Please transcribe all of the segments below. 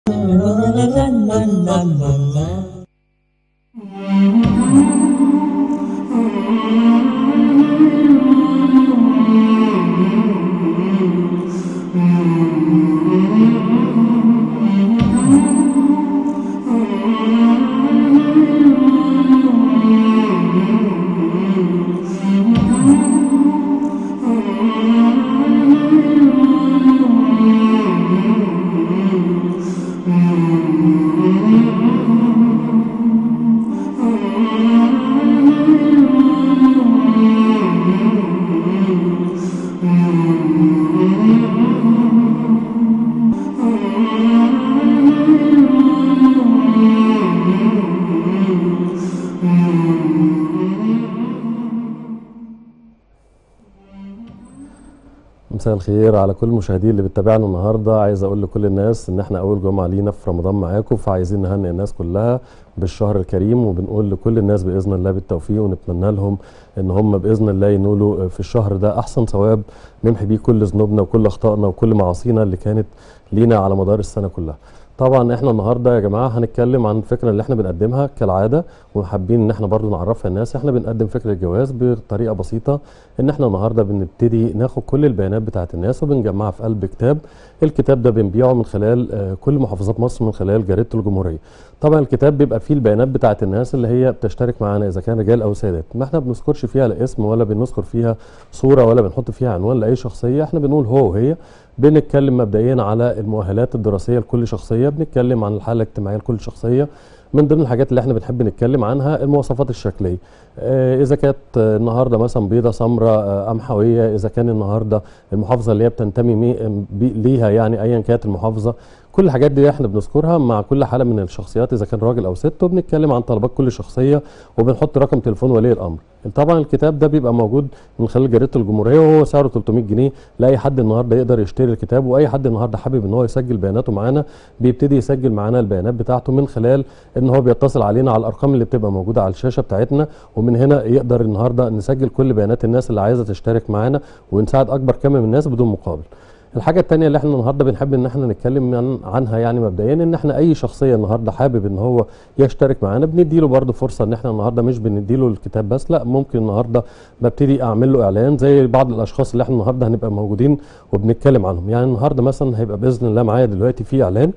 مساء الخير على كل المشاهدين اللي بتتابعنا النهارده عايز اقول لكل الناس ان احنا اول جمعه لينا في رمضان معاكم فعايزين نهنئ الناس كلها بالشهر الكريم وبنقول لكل الناس باذن الله بالتوفيق ونتمنى لهم ان هم باذن الله ينولوا في الشهر ده احسن ثواب نمحي بيه كل ذنوبنا وكل اخطائنا وكل معاصينا اللي كانت لينا على مدار السنه كلها. طبعا احنا النهارده يا جماعه هنتكلم عن الفكره اللي احنا بنقدمها كالعاده وحابين ان احنا برضو نعرفها الناس احنا بنقدم فكره الجواز بطريقه بسيطه ان احنا النهارده بنبتدي ناخد كل البيانات بتاعه الناس وبنجمعها في قلب كتاب الكتاب ده بنبيعه من خلال آه، كل محافظات مصر من خلال جريده الجمهوريه طبعا الكتاب بيبقى فيه البيانات بتاعه الناس اللي هي بتشترك معانا اذا كان رجال او سيدات ما احنا بنذكرش فيها لا اسم ولا بنذكر فيها صوره ولا بنحط فيها عنوان لاي شخصيه احنا بنقول هو وهي بنتكلم مبدئيا على المؤهلات الدراسيه لكل شخصيه بنتكلم عن الحاله الاجتماعيه لكل شخصيه من ضمن الحاجات اللي احنا بنحب نتكلم عنها المواصفات الشكليه آه اذا كانت آه، النهارده مثلا بيضه سمراء آه قمحويه اذا كان النهارده المحافظه اللي هي بتنتمي مي- بي- ليها يعني ايا كانت المحافظه كل الحاجات دي احنا بنذكرها مع كل حاله من الشخصيات اذا كان راجل او ست وبنتكلم عن طلبات كل شخصيه وبنحط رقم تليفون ولي الامر طبعا الكتاب ده بيبقى موجود من خلال جريده الجمهوريه وهو سعره 300 جنيه لاي حد النهارده يقدر يشتري الكتاب واي حد النهارده حابب ان هو يسجل بياناته معانا بيبتدي يسجل معانا البيانات بتاعته من خلال ان هو بيتصل علينا على الارقام اللي بتبقى موجوده على الشاشه بتاعتنا ومن هنا يقدر النهارده نسجل كل بيانات الناس اللي عايزه تشترك معانا ونساعد اكبر كم من الناس بدون مقابل الحاجة التانية اللي احنا النهارده بنحب ان احنا نتكلم عن عنها يعني مبدئيا ان احنا اي شخصية النهارده حابب ان هو يشترك معانا بنديله برضه فرصة ان احنا النهارده مش بنديله الكتاب بس لا ممكن النهارده ببتدي اعمل له اعلان زي بعض الاشخاص اللي احنا النهارده هنبقى موجودين وبنتكلم عنهم يعني النهارده مثلا هيبقى باذن الله معايا دلوقتي في اعلان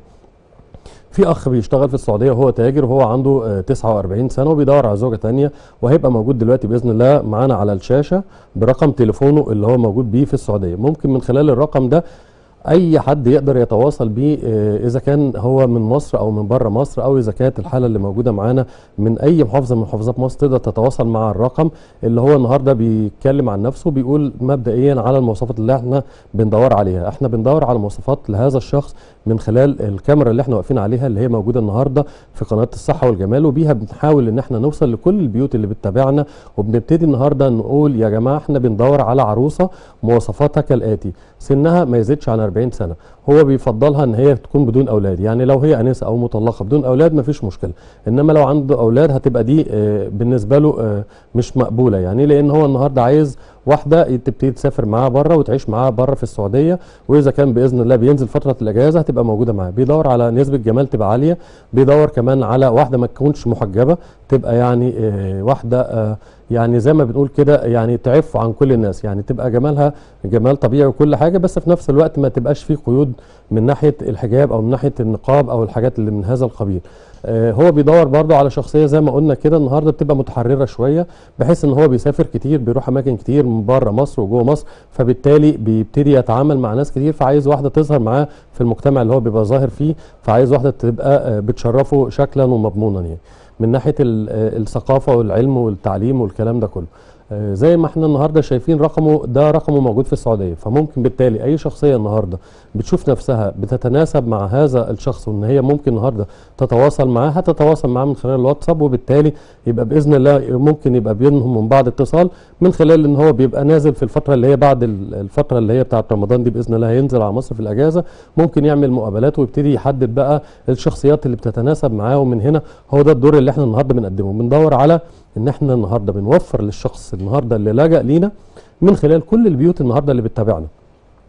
في اخ بيشتغل في السعوديه وهو تاجر وهو عنده آه، 49 سنه وبيدور على زوجه تانية وهيبقى موجود دلوقتي باذن الله معانا على الشاشه برقم تليفونه اللي هو موجود بيه في السعوديه ممكن من خلال الرقم ده اي حد يقدر يتواصل بيه آه، اذا كان هو من مصر او من بره مصر او اذا كانت الحاله اللي موجوده معانا من اي محافظه من محافظات مصر تقدر تتواصل مع الرقم اللي هو النهارده بيتكلم عن نفسه بيقول مبدئيا على المواصفات اللي احنا بندور عليها احنا بندور على مواصفات لهذا الشخص من خلال الكاميرا اللي احنا واقفين عليها اللي هي موجوده النهارده في قناه الصحه والجمال وبيها بنحاول ان احنا نوصل لكل البيوت اللي بتتابعنا وبنبتدي النهارده نقول يا جماعه احنا بندور على عروسه مواصفاتها كالاتي سنها ما يزيدش عن 40 سنه هو بيفضلها ان هي تكون بدون اولاد يعني لو هي انسه او مطلقه بدون اولاد مفيش مشكله انما لو عنده اولاد هتبقى دي آه، بالنسبه له آه، مش مقبوله يعني لان هو النهارده عايز واحده تبتدي تسافر معاها بره وتعيش معاها بره في السعوديه واذا كان باذن الله بينزل فتره الاجازه هتبقى موجوده معاه بيدور على نسبه جمال تبقى عاليه بيدور كمان على واحده ما تكونش محجبه تبقى يعني آه، واحده آه، يعني زي ما بنقول كده يعني تعف عن كل الناس يعني تبقى جمالها جمال طبيعي وكل حاجه بس في نفس الوقت ما تبقاش فيه قيود من ناحيه الحجاب او من ناحيه النقاب او الحاجات اللي من هذا القبيل آه، هو بيدور برضه على شخصيه زي ما قلنا كده النهارده بتبقى متحرره شويه بحيث ان هو بيسافر كتير بيروح اماكن كتير من بره مصر وجوه مصر فبالتالي بيبتدي يتعامل مع ناس كتير فعايز واحده تظهر معاه في المجتمع اللي هو بيبقى ظاهر فيه فعايز واحده تبقى آه، بتشرفه شكلا ومضمونا يعني من ناحيه ال- آه، الثقافه والعلم والتعليم والكلام ده كله آه، زي ما احنا النهارده شايفين رقمه ده رقمه موجود في السعوديه فممكن بالتالي اي شخصيه النهارده بتشوف نفسها بتتناسب مع هذا الشخص وان هي ممكن النهارده تتواصل معاه هتتواصل معاه من خلال الواتساب وبالتالي يبقى باذن الله ممكن يبقى بينهم من بعض اتصال من خلال ان هو بيبقى نازل في الفتره اللي هي بعد ال- الفتره اللي هي بتاعه رمضان دي باذن الله هينزل على مصر في الاجازه ممكن يعمل مقابلات ويبتدي يحدد بقى الشخصيات اللي بتتناسب معاه ومن هنا هو ده الدور اللي احنا النهارده بنقدمه بندور على ان احنا النهارده بنوفر للشخص النهارده اللي لجأ لينا من خلال كل البيوت النهارده اللي بتتابعنا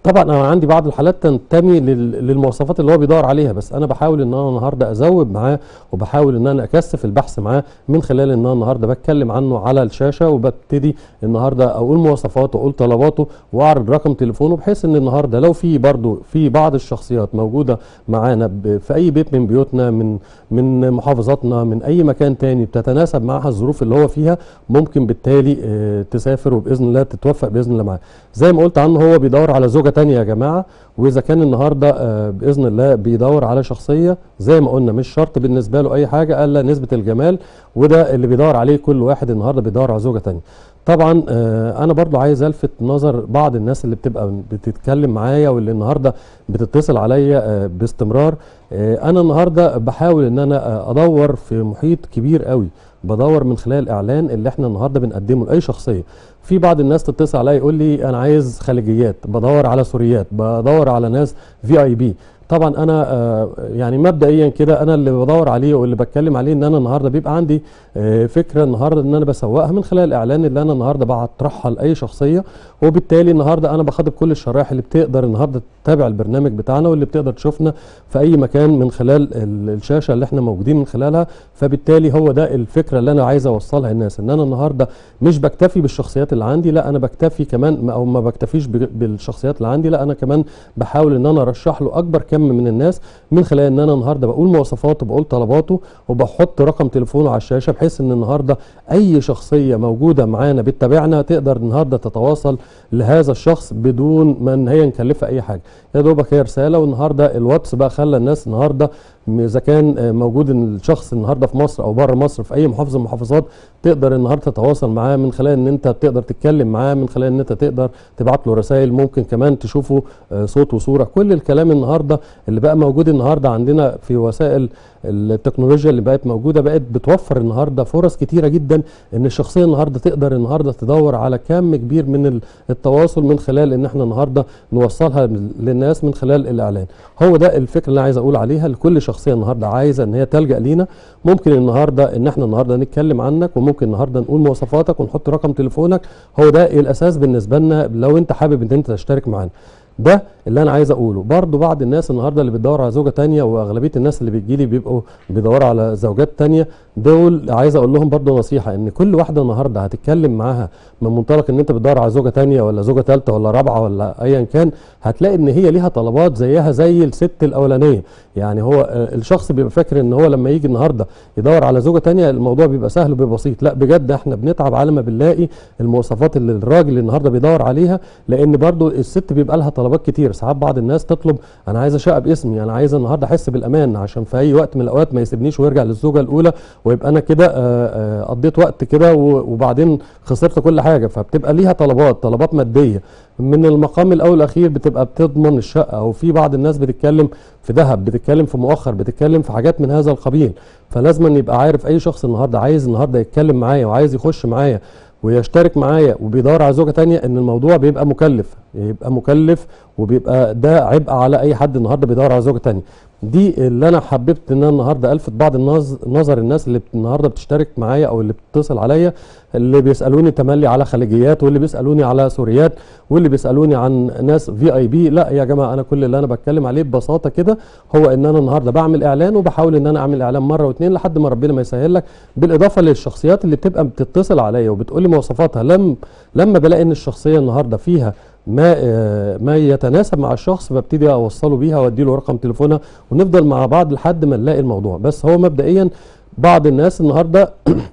طبعا انا عندي بعض الحالات تنتمي لل- للمواصفات اللي هو بيدور عليها بس انا بحاول ان انا النهارده ازود معاه وبحاول ان انا اكثف البحث معاه من خلال ان انا النهارده بتكلم عنه على الشاشه وببتدي النهارده اقول مواصفاته واقول طلباته واعرض رقم تليفونه بحيث ان النهارده لو في برضو في بعض الشخصيات موجوده معانا ب- في اي بيت من بيوتنا من من محافظاتنا من اي مكان تاني بتتناسب معها الظروف اللي هو فيها ممكن بالتالي آه، تسافر وباذن الله تتوفق باذن الله معاه زي ما قلت عنه هو بيدور على زوجه تانية يا جماعه واذا كان النهارده آه، باذن الله بيدور على شخصيه زي ما قلنا مش شرط بالنسبه له اي حاجه الا نسبه الجمال وده اللي بيدور عليه كل واحد النهارده بيدور على زوجه تانية طبعا آه، انا برضو عايز الفت نظر بعض الناس اللي بتبقى بتتكلم معايا واللي النهارده بتتصل عليا آه، باستمرار آه، انا النهارده بحاول ان انا آه، ادور في محيط كبير قوي بدور من خلال الاعلان اللي احنا النهارده بنقدمه لاي شخصيه في بعض الناس تتصل عليا يقول لي انا عايز خليجيات بدور على سوريات بدور على ناس في اي بي طبعا انا آه، يعني مبدئيا كده انا اللي بدور عليه واللي بتكلم عليه ان انا النهارده بيبقى عندي آه، فكره النهارده ان انا بسوقها من خلال الاعلان اللي انا النهارده بطرحها لاي شخصيه وبالتالي النهارده انا بخاطب كل الشرائح اللي بتقدر النهارده تتابع البرنامج بتاعنا واللي بتقدر تشوفنا في اي مكان من خلال ال- الشاشه اللي احنا موجودين من خلالها فبالتالي هو ده الفكره اللي انا عايز اوصلها للناس ان انا النهارده مش بكتفي بالشخصيات اللي عندي لا انا بكتفي كمان او ما بكتفيش ب- بالشخصيات اللي عندي لا انا كمان بحاول ان انا ارشح له اكبر كم من الناس من خلال ان انا النهارده بقول مواصفاته بقول طلباته وبحط رقم تليفونه على الشاشه بحيث ان النهارده اي شخصيه موجوده معانا بتتابعنا تقدر النهارده تتواصل لهذا الشخص بدون ما ان هي نكلفها اي حاجه يا دوبك هي رساله والنهارده الواتس بقى خلى الناس النهارده م- اذا كان آه، موجود إن الشخص النهارده في مصر او بره مصر في اي محافظه من المحافظات تقدر النهارده تتواصل معاه من خلال ان انت تقدر تتكلم معاه من خلال ان انت تقدر تبعت له رسائل ممكن كمان تشوفه آه، صوت وصوره كل الكلام النهارده اللي بقى موجود النهارده عندنا في وسائل التكنولوجيا اللي بقت موجوده بقت بتوفر النهارده فرص كتيره جدا ان الشخصيه النهارده تقدر النهارده تدور على كم كبير من ال- التواصل من خلال ان احنا النهارده نوصلها للناس من خلال الاعلان هو ده الفكره اللي انا عايز اقول عليها لكل شخصيه النهارده عايزه ان هي تلجا لينا ممكن النهارده ان احنا النهارده نتكلم عنك وممكن النهارده نقول مواصفاتك ونحط رقم تليفونك هو ده الاساس بالنسبه لنا لو انت حابب ان انت تشترك معانا ده اللي انا عايز اقوله برضو بعض الناس النهارده اللي بتدور على زوجه تانية واغلبيه الناس اللي بتجيلي بيبقوا بيدوروا على زوجات تانية دول عايز اقول لهم برضو نصيحه ان كل واحده النهارده هتتكلم معاها من منطلق ان انت بتدور على زوجه تانية ولا زوجه ثالثه ولا رابعه ولا ايا كان هتلاقي ان هي ليها طلبات زيها زي الست الاولانيه يعني هو آه، الشخص بيبقى فاكر ان هو لما يجي النهارده يدور على زوجه تانية الموضوع بيبقى سهل وبيبقى بسيط لا بجد احنا بنتعب على ما بنلاقي المواصفات اللي الراجل النهارده بيدور عليها لان برضو الست بيبقى لها طلبات كتير ساعات بعض الناس تطلب انا عايز اشقى باسمي انا عايز النهارده احس بالامان عشان في اي وقت من الاوقات ما يسيبنيش ويرجع للزوجه الاولى ويبقى انا كده آه، آه، قضيت وقت كده و- وبعدين خسرت كل حاجه فبتبقى ليها طلبات طلبات ماديه من المقام الاول والاخير بتبقى بتضمن الشقه او في بعض الناس بتتكلم في ذهب بتتكلم في مؤخر بتتكلم في حاجات من هذا القبيل فلازم أن يبقى عارف اي شخص النهارده عايز النهارده يتكلم معايا وعايز يخش معايا ويشترك معايا وبيدور على زوجه تانية ان الموضوع بيبقى مكلف يبقى مكلف وبيبقى ده عبء على اي حد النهارده بيدور على زوجه تانية دي اللي انا حببت ان انا النهارده الفت بعض النظ- نظر الناس اللي بت- النهارده بتشترك معايا او اللي بتتصل عليا اللي بيسالوني تملي على خليجيات واللي بيسالوني على سوريات واللي بيسالوني عن ناس في اي بي لا يا جماعه انا كل اللي انا بتكلم عليه ببساطه كده هو ان انا النهارده بعمل اعلان وبحاول ان انا اعمل اعلان مره واثنين لحد ما ربنا ما يسهل لك بالاضافه للشخصيات اللي بتبقى بتتصل عليا وبتقول لي مواصفاتها لم لما بلاقي ان الشخصيه النهارده فيها ما آه، ما يتناسب مع الشخص ببتدي اوصله بيها وادي له رقم تليفونها ونفضل مع بعض لحد ما نلاقي الموضوع بس هو مبدئيا بعض الناس النهارده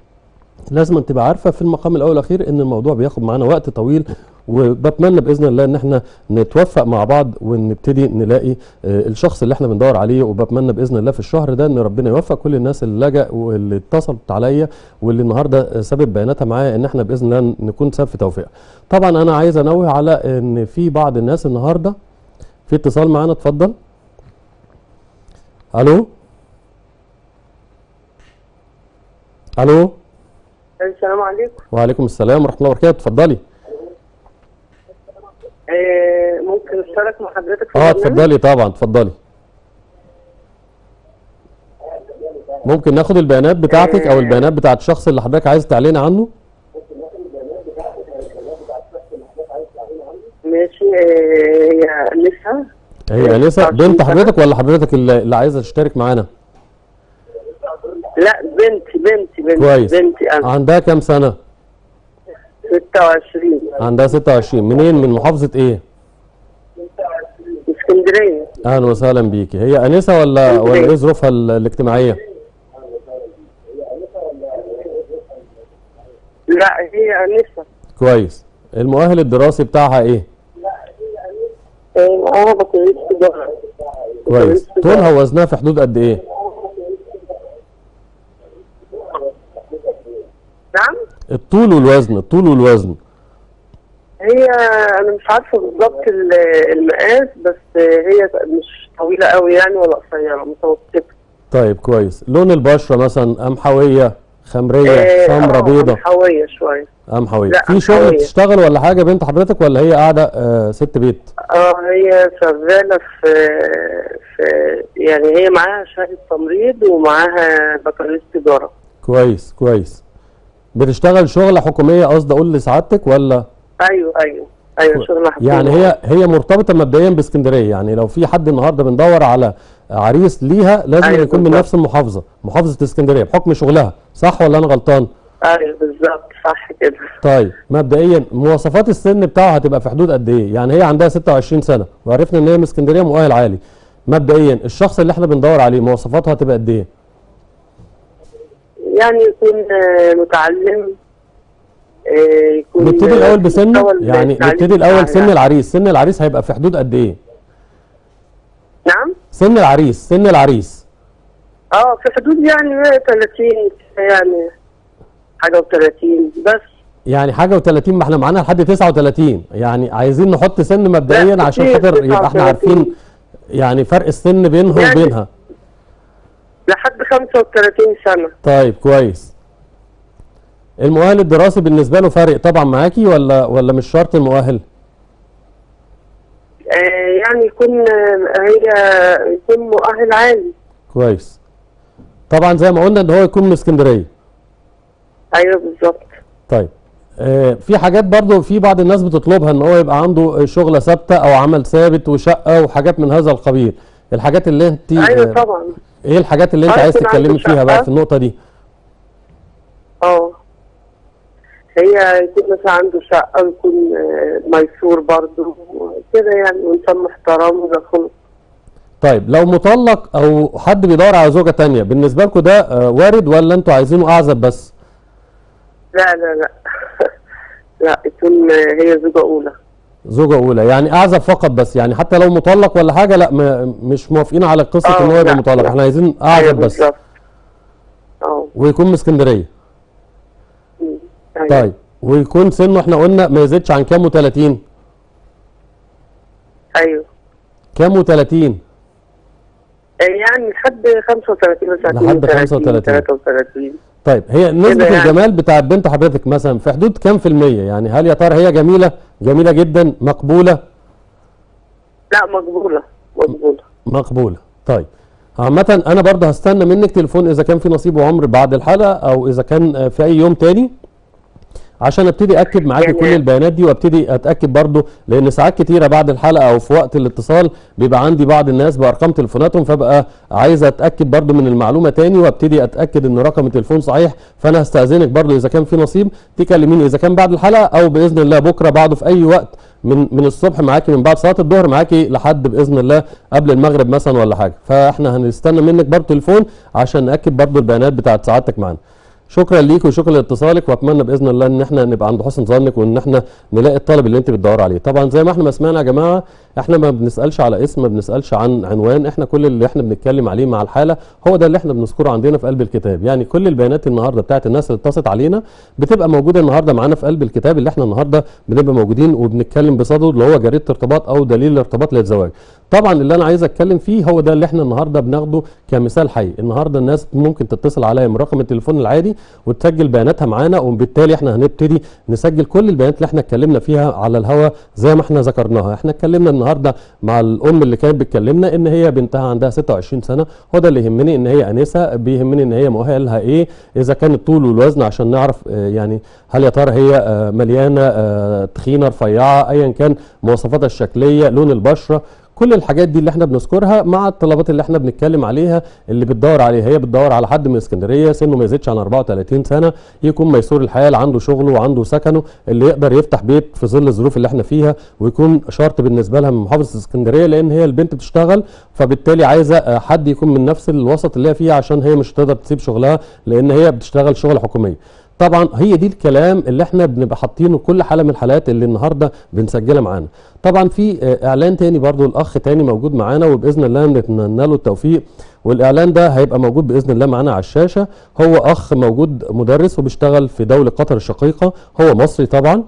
لازم تبقى عارفه في المقام الاول والاخير ان الموضوع بياخد معانا وقت طويل وبتمنى باذن الله ان احنا نتوفق مع بعض ونبتدي نلاقي آه، الشخص اللي احنا بندور عليه وبتمنى باذن الله في الشهر ده ان ربنا يوفق كل الناس اللي لجأ واللي اتصلت عليا واللي النهارده سابت بياناتها معايا ان احنا باذن الله نكون سبب في توفيق. طبعا انا عايز انوه على ان في بعض الناس النهارده في اتصال معانا اتفضل. الو الو السلام عليكم وعليكم السلام ورحمه الله وبركاته اتفضلي آه ممكن اشترك مع حضرتك في اه البرنامج؟ اتفضلي طبعا اتفضلي ممكن ناخد البيانات بتاعتك او البيانات بتاعت الشخص اللي حضرتك عايز تعلني عنه ماشي آه هي هي انسه 26 بنت سنة. حضرتك ولا حضرتك اللي, اللي عايزه تشترك معانا لا بنتي بنتي بنتي كويس بنتي انا عندها كام سنه 26 عندها 26 منين من محافظه ايه اسكندريه اهلا وسهلا بيكي هي انسه ولا ولا ايه ظروفها ال- الاجتماعيه لا هي انسه كويس المؤهل الدراسي بتاعها ايه آه، معاها بكالوريوس تجاره كويس بكالوريوس تجارة. طولها ووزنها في حدود قد ايه نعم الطول والوزن الطول والوزن هي انا مش عارفه بالظبط ال- المقاس بس هي مش طويله قوي يعني ولا قصيره متوسطه طيب كويس لون البشره مثلا قمحويه خمريه آه، سمرة آه، بيضة قمحوية شويه قمحويه لا، في شغل قمحوية. بتشتغل ولا حاجه بنت حضرتك ولا هي قاعده آه ست بيت اه هي شغاله في في يعني هي معاها شهاده تمريض ومعاها بكالوريوس تجاره كويس كويس بتشتغل شغله حكوميه قصدي اقول لسعادتك ولا ايوه ايوه ايوه شغل حكومي يعني هي هي مرتبطه مبدئيا باسكندريه يعني لو في حد النهارده بندور على عريس ليها لازم أيوة يكون من بالظبط. نفس المحافظه محافظه اسكندريه بحكم شغلها صح ولا انا غلطان ايوه بالظبط صح كده طيب مبدئيا مواصفات السن بتاعها هتبقى في حدود قد ايه يعني هي عندها 26 سنه وعرفنا ان هي من اسكندريه مؤهل عالي مبدئيا الشخص اللي احنا بندور عليه مواصفاتها هتبقى قد ايه يعني يكون آه، متعلم آه، يكون نبتدي الاول في بسنه مستوى يعني التعليم نبتدي الاول بتاعها سن يعني. العريس سن العريس هيبقى في حدود قد ايه نعم سن العريس سن العريس اه في حدود يعني 30 يعني حاجه و30 بس يعني حاجه و30 ما احنا معانا لحد 39 يعني عايزين نحط سن مبدئيا لا، عشان كتير، خاطر يبقى احنا 39. عارفين يعني فرق السن بينهم يعني- وبينها لحد 35 سنه طيب كويس المؤهل الدراسي بالنسبه له فارق طبعا معاكي ولا ولا مش شرط المؤهل آه، يعني يكون آه، هي يكون مؤهل عالي كويس طبعا زي ما قلنا ان هو يكون من اسكندريه ايوه بالظبط طيب آه في حاجات برضو في بعض الناس بتطلبها ان هو يبقى عنده شغله ثابته او عمل ثابت وشقه وحاجات من هذا القبيل الحاجات اللي انت ايوه آه، طبعا ايه الحاجات اللي انت آه، عايز يكون عنده تتكلمي فيها بقى شقة. في النقطه دي اه هي يكون مثلا عنده شقه ويكون آه، ميسور برضه كده يعني وانسان محترم وده خلق طيب لو مطلق او حد بيدور على زوجه تانية بالنسبه لكم ده آه وارد ولا انتوا عايزينه اعزب بس لا لا لا لا يكون آه، هي زوجة أولى زوجة أولى يعني أعزب فقط بس يعني حتى لو مطلق ولا حاجة لا م- مش موافقين على قصة آه، إن هو يبقى لا، مطلق لا. إحنا عايزين أيوة أعزب بس بالظبط اه ويكون من اسكندرية مم. أيوة. طيب ويكون سنه إحنا قلنا ما يزيدش عن كام و30 أيوه كام و30 آه، يعني لحد 35 مثلا لحد 35. 33 طيب هي نسبة يعني. الجمال بتاع بنت حضرتك مثلا في حدود كام في المية يعني هل يا ترى هي جميلة جميلة جدا مقبولة لا مقبولة مقبولة مقبولة طيب عامة أنا برضه هستنى منك تليفون إذا كان في نصيب وعمر بعد الحلقة أو إذا كان آه، في أي يوم تاني عشان ابتدي اكد معاكي يعني- كل البيانات دي وابتدي اتاكد برضو لان ساعات كتيره بعد الحلقه او في وقت الاتصال بيبقى عندي بعض الناس بارقام تليفوناتهم فبقى عايز اتاكد برضو من المعلومه تاني وابتدي اتاكد ان رقم التليفون صحيح فانا هستاذنك برضو اذا كان في نصيب تكلميني اذا كان بعد الحلقه او باذن الله بكره بعده في اي وقت من من الصبح معاكي من بعد صلاه الظهر معاكي لحد باذن الله قبل المغرب مثلا ولا حاجه فاحنا هنستنى منك برضو تليفون عشان ناكد برضو البيانات بتاعت سعادتك معانا شكرا ليك وشكرا لاتصالك واتمنى باذن الله ان احنا نبقى عند حسن ظنك وان احنا نلاقي الطلب اللي انت بتدور عليه طبعا زي ما احنا ما سمعنا يا جماعه احنا ما بنسالش على اسم ما بنسالش عن عنوان احنا كل اللي احنا بنتكلم عليه مع الحاله هو ده اللي احنا بنذكره عندنا في قلب الكتاب يعني كل البيانات النهارده بتاعت الناس اللي اتصلت علينا بتبقى موجوده النهارده معانا في قلب الكتاب اللي احنا النهارده بنبقى موجودين وبنتكلم بصدده اللي هو جريده ارتباط او دليل الارتباط للزواج طبعا اللي انا عايز اتكلم فيه هو ده اللي احنا النهارده بناخده كمثال حي النهارده الناس ممكن تتصل عليا من رقم التليفون العادي وتسجل بياناتها معانا وبالتالي احنا هنبتدي نسجل كل البيانات اللي احنا اتكلمنا فيها على الهواء زي ما احنا ذكرناها احنا اتكلمنا النهارده مع الام اللي كانت بتكلمنا ان هي بنتها عندها 26 سنه هو ده اللي يهمني ان هي انسه بيهمني ان هي مؤهلها ايه اذا كان الطول والوزن عشان نعرف آه، يعني هل يا ترى هي آه، مليانه آه، تخينه رفيعه ايا كان مواصفاتها الشكليه لون البشره كل الحاجات دي اللي احنا بنذكرها مع الطلبات اللي احنا بنتكلم عليها اللي بتدور عليها هي بتدور على حد من اسكندريه سنه ما يزيدش عن 34 سنه يكون ميسور الحال عنده شغله وعنده سكنه اللي يقدر يفتح بيت في ظل الظروف اللي احنا فيها ويكون شرط بالنسبه لها من محافظه اسكندريه لان هي البنت بتشتغل فبالتالي عايزه آه، حد يكون من نفس الوسط اللي هي فيه عشان هي مش هتقدر تسيب شغلها لان هي بتشتغل شغل حكوميه طبعا هي دي الكلام اللي احنا بنبقى حاطينه كل حاله من الحالات اللي النهارده بنسجلها معانا طبعا في آه، اعلان تاني برضو الاخ تاني موجود معانا وباذن الله نتمنى له التوفيق والاعلان ده هيبقى موجود باذن الله معانا على الشاشه هو اخ موجود مدرس وبيشتغل في دوله قطر الشقيقه هو مصري طبعا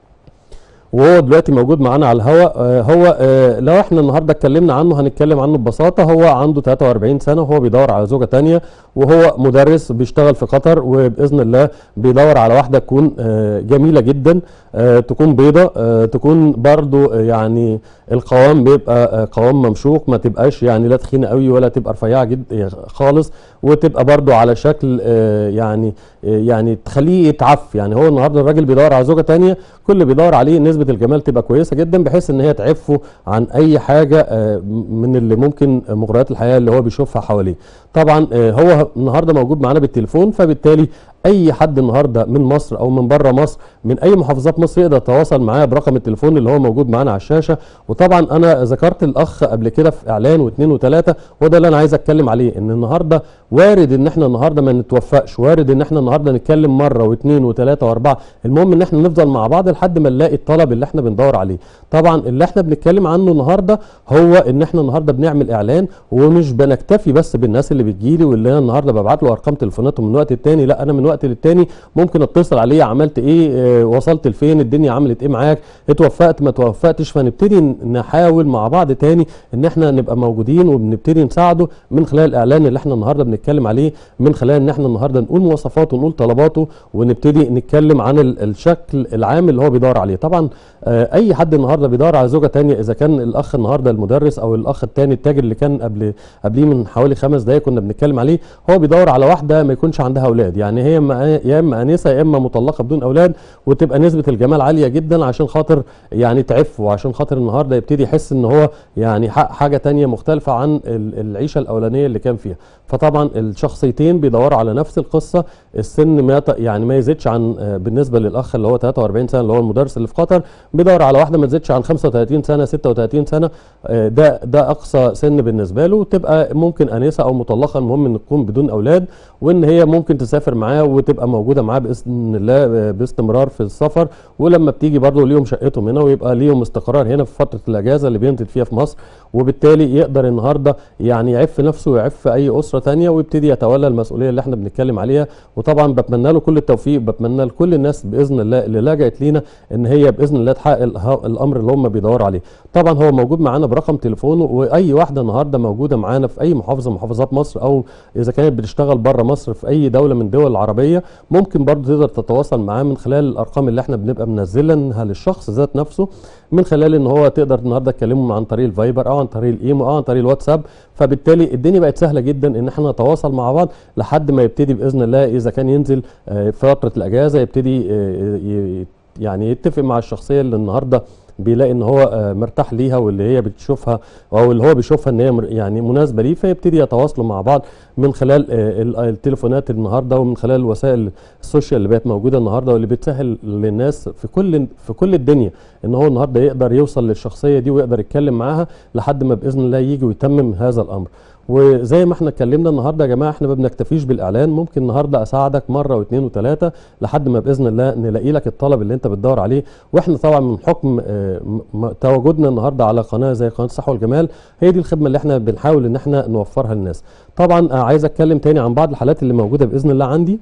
وهو دلوقتي موجود معانا على الهواء آه هو آه لو احنا النهارده اتكلمنا عنه هنتكلم عنه ببساطه هو عنده 43 سنه وهو بيدور على زوجه تانية وهو مدرس بيشتغل في قطر وباذن الله بيدور على واحده تكون آه جميله جدا آه تكون بيضه آه تكون برضو آه يعني القوام بيبقى آه قوام ممشوق ما تبقاش يعني لا تخينه قوي ولا تبقى رفيعه جدا خالص وتبقى برضو على شكل آه يعني آه يعني تخليه يتعف يعني هو النهارده الراجل بيدور على زوجه تانية كل اللي بيدور عليه نسبه الجمال تبقى كويسه جدا بحيث ان هي تعفه عن اي حاجه آه من اللي ممكن مغريات الحياه اللي هو بيشوفها حواليه طبعا آه هو النهارده موجود معانا بالتليفون فبالتالي اي حد النهارده من مصر او من بره مصر من اي محافظات مصر يقدر يتواصل معايا برقم التليفون اللي هو موجود معانا على الشاشه وطبعا انا ذكرت الاخ قبل كده في اعلان واثنين وثلاثه وده اللي انا عايز اتكلم عليه ان النهارده وارد ان احنا النهارده ما نتوفقش وارد ان احنا النهارده نتكلم مره واثنين وثلاثه واربعه المهم ان احنا نفضل مع بعض لحد ما نلاقي الطلب اللي احنا بندور عليه طبعا اللي احنا بنتكلم عنه النهارده هو ان احنا النهارده بنعمل اعلان ومش بنكتفي بس بالناس اللي بتجيلي واللي انا النهارده ببعت له ارقام تليفوناتهم من وقت للتاني لا انا من وقت للتاني ممكن اتصل عليه عملت ايه اه وصلت لفين الدنيا عملت ايه معاك اتوفقت ما توفقتش فنبتدي نحاول مع بعض تاني ان احنا نبقى موجودين وبنبتدي نساعده من خلال الاعلان اللي احنا النهارده بنتكلم عليه من خلال ان احنا النهارده نقول مواصفاته ونقول طلباته ونبتدي نتكلم عن ال- الشكل العام اللي هو بيدور عليه طبعا اه اي حد النهارده بيدور على زوجه تانية اذا كان الاخ النهارده المدرس او الاخ التاني التاجر اللي كان قبل قبليه من حوالي خمس دقايق كنا بنتكلم عليه هو بيدور على واحده ما يكونش عندها اولاد يعني هي ما- يا اما انسه يا اما مطلقه بدون اولاد وتبقى نسبه الجمال عاليه جدا عشان خاطر يعني تعف وعشان خاطر النهارده يبتدي يحس ان هو يعني ح- حاجه تانية مختلفه عن ال- العيشه الاولانيه اللي كان فيها فطبعا الشخصيتين بيدوروا على نفس القصه السن ما يط- يعني ما يزيدش عن آه، بالنسبه للاخ اللي هو 43 سنه اللي هو المدرس اللي في قطر بيدور على واحده ما تزيدش عن 35 سنه 36 سنه آه، ده ده اقصى سن بالنسبه له تبقى ممكن انسه او مطلقه المهم ان تكون بدون اولاد وان هي ممكن تسافر معاه وتبقى موجوده معاه باذن الله آه، باستمرار في السفر ولما بتيجي برضه ليهم شقتهم هنا ويبقى ليهم استقرار هنا في فتره الاجازه اللي بينزل فيها في مصر وبالتالي يقدر النهارده يعني يعف نفسه ويعف اي اسره تانية ويبتدي يتولى المسؤوليه اللي احنا بنتكلم عليها وطبعا بتمنى له كل التوفيق بتمنى لكل الناس باذن الله اللي لجأت لينا ان هي باذن الله تحقق اله- الامر اللي هم بيدوروا عليه طبعا هو موجود معانا برقم تليفونه واي واحده النهارده موجوده معانا في اي محافظه من محافظات مصر او اذا كانت بتشتغل بره مصر في اي دوله من الدول العربيه ممكن برضه تقدر تتواصل معاه من خلال الارقام اللي احنا بنبقى منزلينها للشخص ذات نفسه من خلال ان هو تقدر النهارده تكلمه عن طريق الفايبر او عن طريق الايمو او عن طريق الواتساب فبالتالي الدنيا بقت سهله جدا ان احنا نتواصل مع بعض لحد ما يبتدي باذن الله اذا كان ينزل آه، في فتره الاجازه يبتدي آه، ي- يعني يتفق مع الشخصيه اللي النهارده بيلاقي ان هو آه، مرتاح ليها واللي هي بتشوفها او اللي هو بيشوفها ان هي مر- يعني مناسبه ليه فيبتدي يتواصلوا مع بعض من خلال آه، ال- التليفونات النهارده ومن خلال وسائل السوشيال اللي بقت موجوده النهارده واللي بتسهل للناس في كل في كل الدنيا ان هو النهارده يقدر يوصل للشخصيه دي ويقدر يتكلم معاها لحد ما باذن الله يجي ويتمم هذا الامر وزي ما احنا اتكلمنا النهارده يا جماعه احنا ما بنكتفيش بالاعلان ممكن النهارده اساعدك مره واثنين وثلاثه لحد ما باذن الله نلاقي لك الطلب اللي انت بتدور عليه واحنا طبعا من حكم آه، م- م- تواجدنا النهارده على قناه زي قناه الصحه والجمال هي دي الخدمه اللي احنا بنحاول ان احنا نوفرها للناس طبعا آه، عايز اتكلم تاني عن بعض الحالات اللي موجوده باذن الله عندي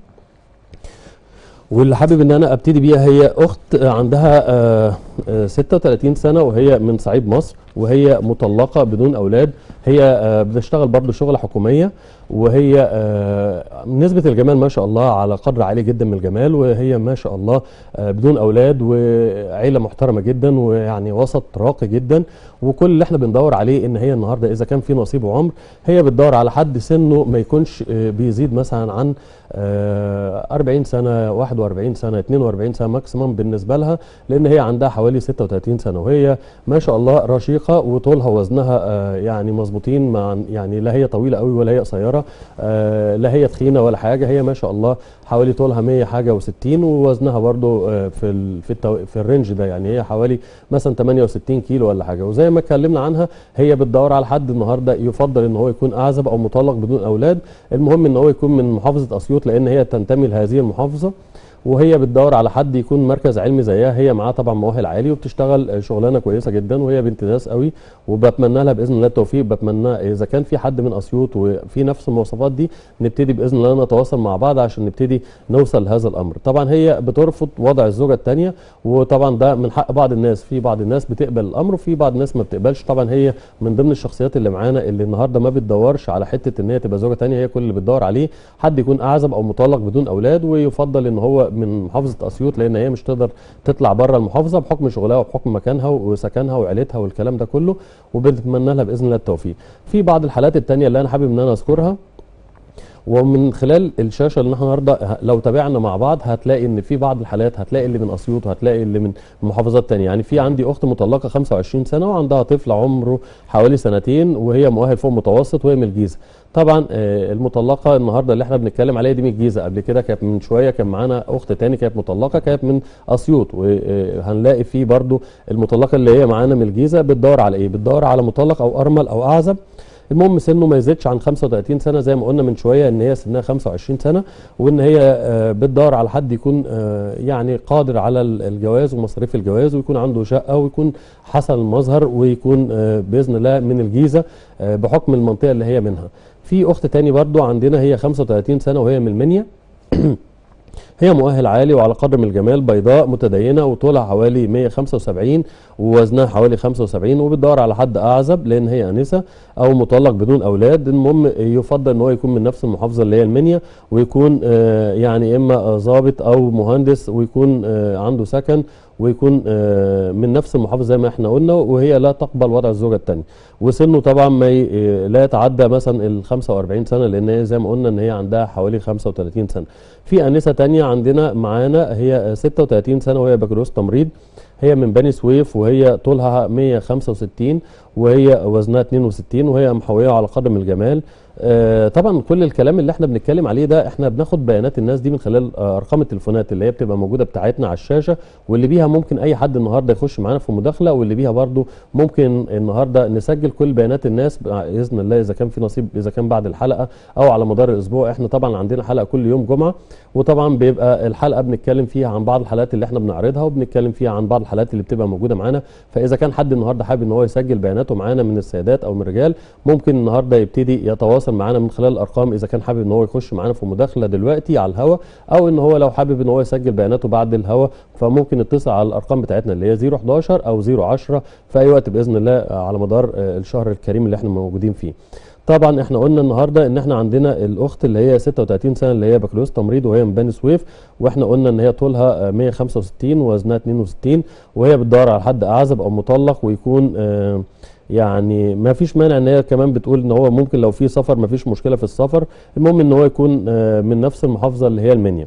واللي حابب ان انا ابتدي بيها هي اخت عندها آه، آه، 36 سنه وهي من صعيد مصر وهي مطلقه بدون اولاد هي آه، بتشتغل برضو شغلة حكومية وهي آه، نسبة الجمال ما شاء الله على قدر عالي جدا من الجمال وهي ما شاء الله آه، بدون أولاد وعيلة محترمة جدا ويعني وسط راقي جدا وكل اللي احنا بندور عليه ان هي النهارده اذا كان في نصيب وعمر هي بتدور على حد سنه ما يكونش آه، بيزيد مثلا عن آه، 40 سنه 41 سنه 42 سنه ماكسيمم بالنسبه لها لان هي عندها حوالي 36 سنه وهي ما شاء الله رشيقه وطولها ووزنها آه، يعني مظبوطين مع يعني لا هي طويله قوي ولا هي قصيره آه، لا هي تخينه ولا حاجه هي ما شاء الله حوالي طولها 100 حاجه و60 ووزنها برضو آه، في ال- في التو... في الرينج ده يعني هي حوالي مثلا 68 كيلو ولا حاجه وزي ما اتكلمنا عنها هي بتدور على حد النهارده يفضل ان هو يكون اعزب او مطلق بدون اولاد المهم ان هو يكون من محافظه اسيوط لان هي تنتمي لهذه المحافظه وهي بتدور على حد يكون مركز علمي زيها هي معاها طبعا مؤهل عالي وبتشتغل شغلانه كويسه جدا وهي بنت ناس قوي وبتمنى لها باذن الله التوفيق بتمنى اذا كان في حد من اسيوط وفي نفس المواصفات دي نبتدي باذن الله نتواصل مع بعض عشان نبتدي نوصل لهذا الامر طبعا هي بترفض وضع الزوجه الثانيه وطبعا ده من حق بعض الناس في بعض الناس بتقبل الامر وفي بعض الناس ما بتقبلش طبعا هي من ضمن الشخصيات اللي معانا اللي النهارده ما بتدورش على حته ان هي تبقى زوجه ثانيه هي كل اللي بتدور عليه حد يكون اعزب او مطلق بدون اولاد ويفضل ان هو من محافظه اسيوط لان هي مش تقدر تطلع بره المحافظه بحكم شغلها وبحكم مكانها وسكنها وعيلتها والكلام ده كله وبنتمنى لها باذن الله التوفيق في بعض الحالات الثانيه اللي انا حابب ان انا اذكرها ومن خلال الشاشه اللي احنا النهارده ه- لو تابعنا مع بعض هتلاقي ان في بعض الحالات هتلاقي اللي من اسيوط وهتلاقي اللي من محافظات تانية يعني في عندي اخت مطلقه 25 سنه وعندها طفل عمره حوالي سنتين وهي مؤهل فوق متوسط وهي من الجيزه طبعا آه، المطلقه النهارده اللي احنا بنتكلم عليها دي من الجيزه قبل كده كانت من شويه كان معانا اخت تاني كانت مطلقه كانت من اسيوط وهنلاقي في برضو المطلقه اللي هي معانا من الجيزه بتدور على ايه بتدور على مطلق او ارمل او اعزب المهم سنه ما يزيدش عن 35 سنه زي ما قلنا من شويه ان هي سنها 25 سنه وان هي آه، بتدور على حد يكون آه، يعني قادر على ال- الجواز ومصاريف الجواز ويكون عنده شقه ويكون حسن المظهر ويكون آه، باذن الله من الجيزه آه، بحكم المنطقه اللي هي منها. في اخت تاني برضو عندنا هي 35 سنه وهي من المنيا هي مؤهل عالي وعلى قدر من الجمال بيضاء متدينه وطولها حوالي 175 ووزنها حوالي 75 وبتدور على حد اعزب لان هي انسه او مطلق بدون اولاد المهم يفضل ان هو يكون من نفس المحافظه اللي هي المنيا ويكون آه، يعني اما آه، ضابط او مهندس ويكون آه، عنده سكن ويكون آه، من نفس المحافظه زي ما احنا قلنا وهي لا تقبل وضع الزوجه الثانيه وسنه طبعا ما ي- آه، لا يتعدى مثلا ال 45 سنه لان هي زي ما قلنا ان هي عندها حوالي 35 سنه في انسه تانية عندنا معانا هي آه، 36 سنه وهي بكالوريوس تمريض هي من بني سويف وهي طولها 165 وهي وزنها 62 وهي محويه على قدر من الجمال آه طبعا كل الكلام اللي احنا بنتكلم عليه ده احنا بناخد بيانات الناس دي من خلال آه ارقام التليفونات اللي هي بتبقى موجوده بتاعتنا على الشاشه واللي بيها ممكن اي حد النهارده يخش معانا في مداخله واللي بيها برضو ممكن النهارده نسجل كل بيانات الناس باذن الله اذا كان في نصيب اذا كان بعد الحلقه او على مدار الاسبوع احنا طبعا عندنا حلقه كل يوم جمعه وطبعا بيبقى الحلقه بنتكلم فيها عن بعض الحالات اللي احنا بنعرضها وبنتكلم فيها عن بعض الحالات اللي بتبقى موجوده معانا فاذا كان حد النهارده حابب ان هو يسجل بياناته معانا من السيدات او من الرجال ممكن النهارده يبتدي يتواصل معانا من خلال الارقام اذا كان حابب ان هو يخش معانا في مداخله دلوقتي على الهوا او ان هو لو حابب ان هو يسجل بياناته بعد الهوا فممكن يتصل على الارقام بتاعتنا اللي هي 011 او 010 في اي وقت باذن الله على مدار آه، الشهر الكريم اللي احنا موجودين فيه طبعا احنا قلنا النهارده ان احنا عندنا الاخت اللي هي 36 سنه اللي هي بكالوريوس تمريض وهي من بني سويف واحنا قلنا ان هي طولها آه، 165 ووزنها 62 وهي بتدور على حد اعزب او مطلق ويكون آه، يعني ما فيش مانع ان هي كمان بتقول ان هو ممكن لو في سفر ما فيش مشكله في السفر المهم ان هو يكون آه، من نفس المحافظه اللي هي المنيا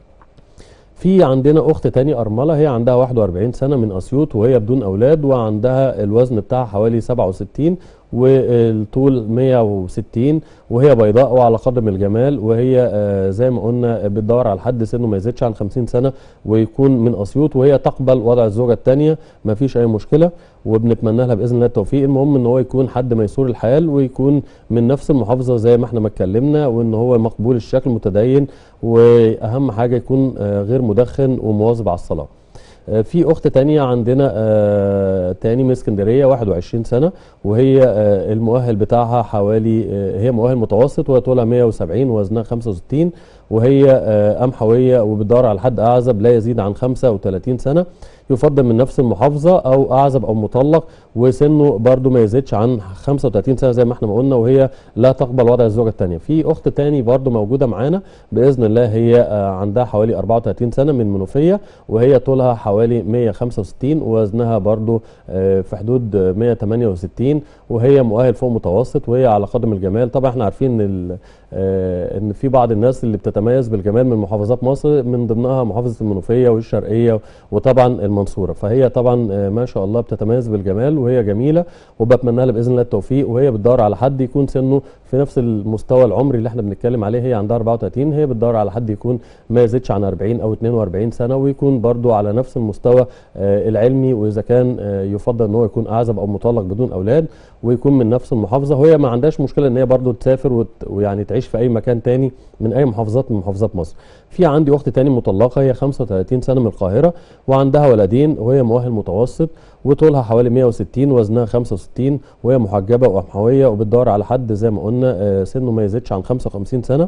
في عندنا اخت تاني ارمله هي عندها 41 سنه من اسيوط وهي بدون اولاد وعندها الوزن بتاعها حوالي 67 والطول 160 وهي بيضاء وعلى قدر من الجمال وهي آه، زي ما قلنا بتدور على حد سنه ما يزيدش عن 50 سنه ويكون من اسيوط وهي تقبل وضع الزوجه الثانيه ما فيش اي مشكله وبنتمنى لها باذن الله التوفيق المهم ان هو يكون حد ميسور الحال ويكون من نفس المحافظه زي ما احنا ما اتكلمنا وان هو مقبول الشكل متدين واهم حاجه يكون آه، غير مدخن ومواظب على الصلاه آه، في اخت تانية عندنا آه، تاني من اسكندريه 21 سنه وهي آه، المؤهل بتاعها حوالي آه، هي مؤهل متوسط وهي طولها 170 ووزنها 65 وهي آه، قمحويه وبتدور على حد اعزب لا يزيد عن 35 سنه يفضل من نفس المحافظه او اعزب او مطلق وسنه برضو ما يزيدش عن 35 سنه زي ما احنا ما قلنا وهي لا تقبل وضع الزوجه الثانيه في اخت تاني برضو موجوده معانا باذن الله هي آه، عندها حوالي 34 سنه من منوفيه وهي طولها حوالي 165 ووزنها برضو آه، في حدود آه، 168 وهي مؤهل فوق متوسط وهي على قدم الجمال طبعا احنا عارفين ان ال- آه، ان في بعض الناس اللي بتتميز بالجمال من محافظات مصر من ضمنها محافظه المنوفيه والشرقيه وطبعا المنصوره فهي طبعا آه، ما شاء الله بتتميز بالجمال وهي جميله وبتمنى لها باذن الله التوفيق وهي بتدور على حد يكون سنه في نفس المستوى العمري اللي احنا بنتكلم عليه هي عندها 34 هي بتدور على حد يكون ما يزيدش عن 40 او 42 سنه ويكون برضو على نفس المستوى آه، العلمي واذا كان آه، يفضل ان هو يكون اعزب او مطلق بدون اولاد ويكون من نفس المحافظه وهي ما عندهاش مشكله ان هي برضو تسافر وت... ويعني تعيش في اي مكان تاني من اي محافظات من محافظات مصر في عندي اخت تاني مطلقه هي 35 سنه من القاهره وعندها ولدين وهي مؤهل متوسط وطولها حوالي 160 وزنها 65 وهي محجبه ومحويه وبتدور على حد زي ما قلنا آه، سنه ما يزيدش عن 55 سنه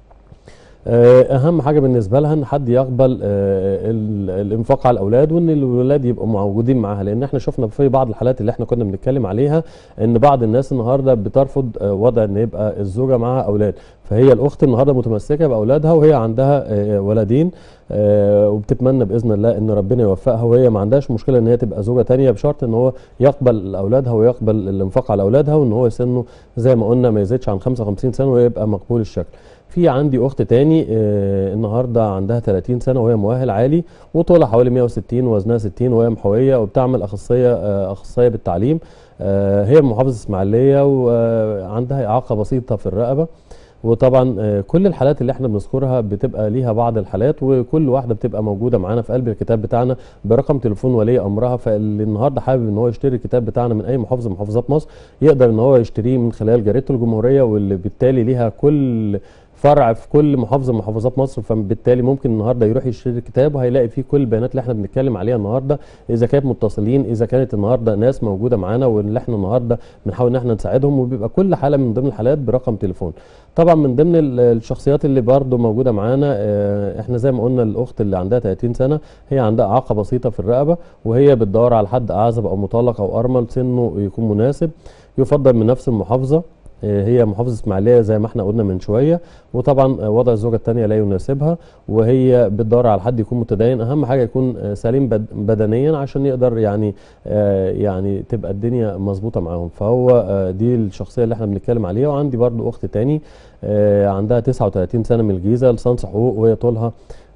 آه، اهم حاجه بالنسبه لها ان حد يقبل آه، ال- الانفاق على الاولاد وان الولاد يبقوا موجودين معاها لان احنا شفنا في بعض الحالات اللي احنا كنا بنتكلم عليها ان بعض الناس النهارده بترفض آه، وضع ان يبقى الزوجه معاها اولاد فهي الاخت النهارده متمسكه باولادها وهي عندها آه، ولدين آه، وبتتمنى باذن الله ان ربنا يوفقها وهي ما عندهاش مشكله ان هي تبقى زوجه تانية بشرط ان هو يقبل اولادها ويقبل الانفاق على اولادها وان هو سنه زي ما قلنا ما يزيدش عن 55 سنه ويبقى مقبول الشكل في عندي اخت تاني آه النهارده عندها 30 سنه وهي مؤهل عالي وطولها حوالي 160 ووزنها 60 وهي محويه وبتعمل اخصائيه آه اخصائيه بالتعليم آه هي من محافظه اسماعيليه وعندها اعاقه بسيطه في الرقبه وطبعا آه، كل الحالات اللي احنا بنذكرها بتبقى ليها بعض الحالات وكل واحده بتبقى موجوده معانا في قلب الكتاب بتاعنا برقم تليفون ولي امرها فاللي النهارده حابب ان هو يشتري الكتاب بتاعنا من اي محافظه من محافظات مصر يقدر ان هو يشتريه من خلال جريده الجمهوريه واللي بالتالي ليها كل فرع في كل محافظه من محافظات مصر فبالتالي ممكن النهارده يروح يشتري الكتاب وهيلاقي فيه كل البيانات اللي احنا بنتكلم عليها النهارده اذا كانت متصلين اذا كانت النهارده ناس موجوده معانا واللي احنا النهارده بنحاول ان احنا نساعدهم وبيبقى كل حاله من ضمن الحالات برقم تليفون طبعا من ضمن ال- الشخصيات اللي برضه موجوده معانا آه، احنا زي ما قلنا الاخت اللي عندها 30 سنه هي عندها اعاقه بسيطه في الرقبه وهي بتدور على حد اعزب او مطلق او ارمل سنه يكون مناسب يفضل من نفس المحافظه آه، هي محافظه اسماعيليه زي ما احنا قلنا من شويه وطبعا آه، وضع الزوجه الثانيه لا يناسبها وهي بتدور على حد يكون متدين اهم حاجه يكون آه، سليم بد- بدنيا عشان يقدر يعني آه، يعني تبقى الدنيا مظبوطه معاهم فهو آه، دي الشخصيه اللي احنا بنتكلم عليها وعندي برضو اخت تاني آه، عندها 39 سنه من الجيزه لسانس حقوق وهي طولها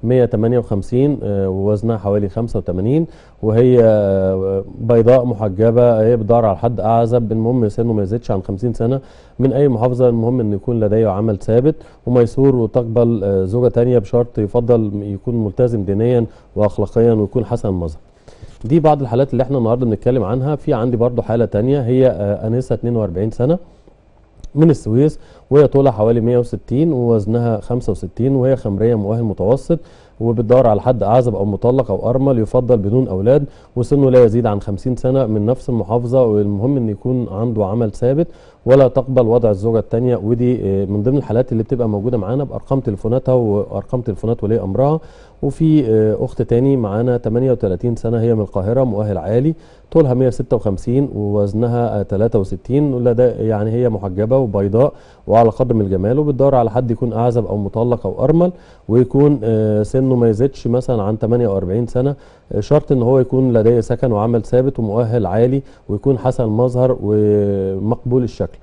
158 آه، ووزنها حوالي 85 وهي آه، بيضاء محجبه هي بتدور على حد اعزب المهم سنه ما يزيدش عن 50 سنه من اي محافظه المهم ان يكون لديه عمل ثابت وميسور وتقبل آه، زوجه تانية بشرط يفضل يكون ملتزم دينيا واخلاقيا ويكون حسن المظهر دي بعض الحالات اللي احنا النهارده بنتكلم عنها في عندي برضو حاله تانية هي آه، انسه 42 سنه من السويس وهي طولها حوالي 160 ووزنها 65 وهي خمريه مؤهل متوسط وبتدور على حد اعزب او مطلق او ارمل يفضل بدون اولاد وسنه لا يزيد عن 50 سنه من نفس المحافظه والمهم ان يكون عنده عمل ثابت ولا تقبل وضع الزوجه الثانيه ودي آه، من ضمن الحالات اللي بتبقى موجوده معانا بارقام تليفوناتها وارقام تليفونات ولي امرها وفي آه، اخت تاني معانا 38 سنه هي من القاهره مؤهل عالي طولها 156 ووزنها آه، 63 ولا ده يعني هي محجبه وبيضاء وعلى قدر من الجمال وبتدور على حد يكون اعزب او مطلق او ارمل ويكون آه، سنه ما يزيدش مثلا عن 48 سنه آه، شرط ان هو يكون لديه سكن وعمل ثابت ومؤهل عالي ويكون حسن المظهر ومقبول الشكل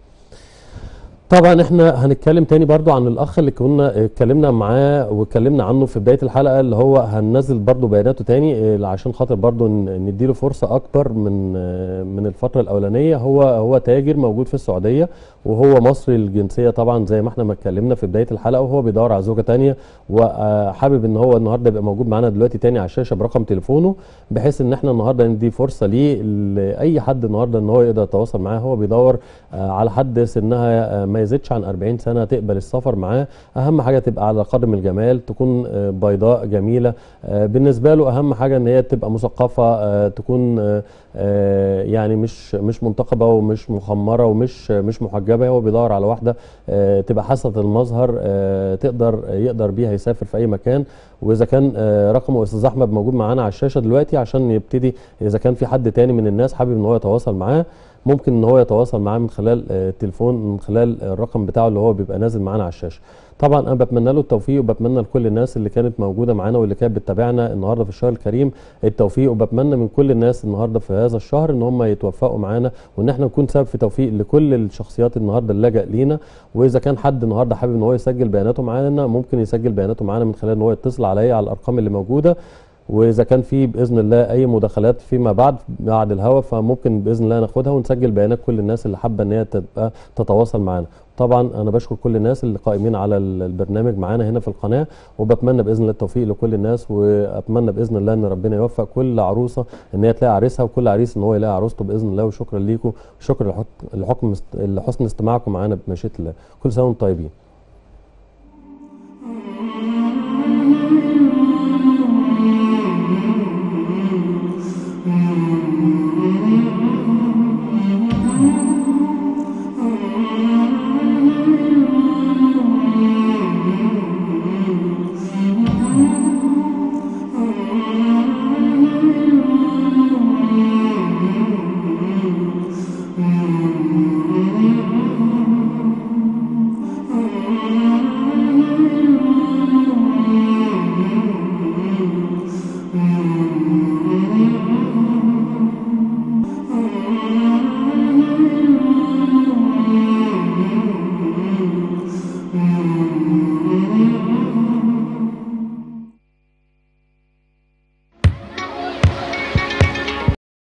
طبعا احنا هنتكلم تاني برضو عن الاخ اللي كنا اتكلمنا معاه واتكلمنا عنه في بدايه الحلقه اللي هو هننزل برضو بياناته تاني اه، عشان خاطر برضو ن- نديله فرصه اكبر من اه، من الفتره الاولانيه هو هو تاجر موجود في السعوديه وهو مصري الجنسيه طبعا زي ما احنا ما اتكلمنا في بدايه الحلقه وهو بيدور على زوجه تانيه وحابب ان هو النهارده يبقى موجود معانا دلوقتي تاني على الشاشه برقم تليفونه بحيث ان احنا النهارده ندي فرصه ليه لاي حد النهارده ان هو يقدر يتواصل معاه هو بيدور آه، على حد سنها آه، ما يزيدش عن 40 سنه تقبل السفر معاه اهم حاجه تبقى على قدر من الجمال تكون آه، بيضاء جميله آه، بالنسبه له اهم حاجه ان هي تبقى مثقفه آه، تكون آه، آه، يعني مش مش منتقبه ومش مخمره ومش مش محجبه محجبه هو بيدور على واحده آه، تبقى حسنه المظهر آه، تقدر يقدر بيها يسافر في اي مكان واذا كان آه، رقم استاذ احمد موجود معانا على الشاشه دلوقتي عشان يبتدي اذا كان في حد تاني من الناس حابب ان هو يتواصل معاه ممكن ان هو يتواصل معاه من خلال آه، التليفون من خلال الرقم بتاعه اللي هو بيبقى نازل معانا على الشاشه طبعا انا بتمنى له التوفيق وبتمنى لكل الناس اللي كانت موجوده معانا واللي كانت بتتابعنا النهارده في الشهر الكريم التوفيق وبتمنى من كل الناس النهارده في هذا الشهر ان هم يتوفقوا معانا وان احنا نكون سبب في توفيق لكل الشخصيات النهارده اللي لجأ لينا واذا كان حد النهارده حابب ان هو يسجل بياناته معانا ممكن يسجل بياناته معانا من خلال ان هو يتصل عليا على الارقام اللي موجوده واذا كان في باذن الله اي مداخلات فيما بعد بعد الهوا فممكن باذن الله ناخدها ونسجل بيانات كل الناس اللي حابه ان هي تبقى تتواصل معانا طبعا انا بشكر كل الناس اللي قائمين على ال- البرنامج معانا هنا في القناه وبتمنى باذن الله التوفيق لكل الناس واتمنى باذن الله ان ربنا يوفق كل عروسه ان هي تلاقي عريسها وكل عريس ان هو يلاقي عروسته باذن الله وشكرا ليكم شكرا لحك- لحكم لحسن استماعكم معانا بمشيئه الله كل سنه وانتم طيبين